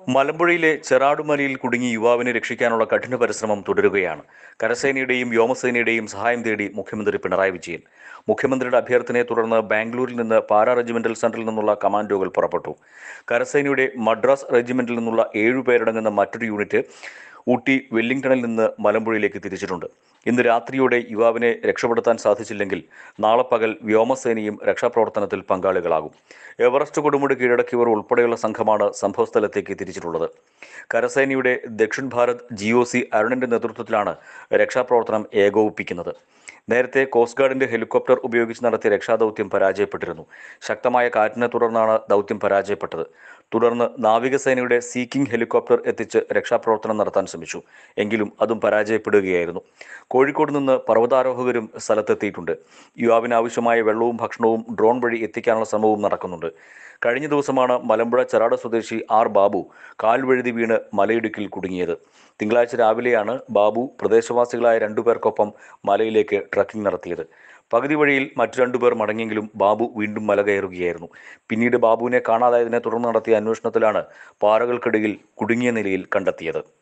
മലമ്പുഴയിലെ ചെറാടുമലയിൽ കുടുങ്ങി യുവാവിനെ രക്ഷിക്കാനുള്ള കഠിന പരിശ്രമം തുടരുകയാണ് കരസേനയുടെയും വ്യോമസേനയുടെയും സഹായം തേടി മുഖ്യമന്ത്രി പിണറായി വിജയൻ മുഖ്യമന്ത്രിയുടെ അഭ്യർത്ഥനയെ തുടർന്ന് ബാംഗ്ലൂരിൽ നിന്ന് പാരാ റെജിമെന്റൽ സെന്ററിൽ നിന്നുള്ള കമാൻഡോകൾ പുറപ്പെട്ടു കരസേനയുടെ മദ്രാസ് റെജിമെന്റിൽ നിന്നുള്ള ഏഴുപേരടങ്ങുന്ന മറ്റൊരു യൂണിറ്റ് ഊട്ടി വെല്ലിംഗ്ടണിൽ നിന്ന് മലമ്പുഴയിലേക്ക് തിരിച്ചിട്ടുണ്ട് ഇന്ന് രാത്രിയോടെ യുവാവിനെ രക്ഷപ്പെടുത്താൻ സാധിച്ചില്ലെങ്കിൽ നാളെ പകൽ വ്യോമസേനയും രക്ഷാപ്രവർത്തനത്തിൽ പങ്കാളികളാകും എവറസ്റ്റ് കൊടുമുടി കീഴടക്കിയവർ ഉൾപ്പെടെയുള്ള സംഘമാണ് സംഭവസ്ഥലത്തേക്ക് തിരിച്ചിട്ടുള്ളത് കരസേനയുടെ Dakshin Bharat G O C അരുണിന്റെ നേതൃത്വത്തിലാണ് രക്ഷാപ്രവർത്തനം ഏകോപിപ്പിക്കുന്നത് നേരത്തെ കോസ്റ്റ് ഗാർഡിന്റെ ഹെലികോപ്റ്റർ ഉപയോഗിച്ച് നടത്തിയ രക്ഷാദൗത്യം പരാജയപ്പെട്ടിരുന്നു ശക്തമായ കാറ്റിനെ തുടർന്നാണ് ദൗത്യം പരാജയപ്പെട്ടത് തുടർന്ന് നാവികസേനയുടെ സീക്കിംഗ് ഹെലികോപ്റ്റർ എത്തിച്ച് രക്ഷാപ്രവർത്തനം നടത്താൻ ശ്രമിച്ചു എങ്കിലും അതും പരാജയപ്പെടുകയായിരുന്നു കോഴിക്കോട് നിന്ന് പർവ്വതാരോഹകരും സ്ഥലത്തെത്തിയിട്ടുണ്ട് യുവാവിന് ആവശ്യമായ വെള്ളവും ഭക്ഷണവും ഡ്രോൺ വഴി എത്തിക്കാനുള്ള ശ്രമവും നടക്കുന്നുണ്ട് കഴിഞ്ഞ ദിവസമാണ് മലമ്പുഴ ചെറാട് സ്വദേശി ആർ ബാബു കാൽവഴുതി വീണ് മലയിടുക്കിൽ കുടുങ്ങിയത് തിങ്കളാഴ്ച രാവിലെയാണ് ബാബു പ്രദേശവാസികളായ രണ്ടുപേർക്കൊപ്പം മലയിലേക്ക് ട്രക്കിംഗ് നടത്തിയത് പകുതി വഴിയിൽ മറ്റു രണ്ടുപേർ മടങ്ങിയെങ്കിലും ബാബു വീണ്ടും മല കയറുകയായിരുന്നു പിന്നീട് ബാബുവിനെ കാണാതായതിനെ തുടർന്ന് നടത്തിയ അന്വേഷണത്തിലാണ് പാറകൾക്കിടയിൽ കുടുങ്ങിയ നിലയിൽ കണ്ടെത്തിയത്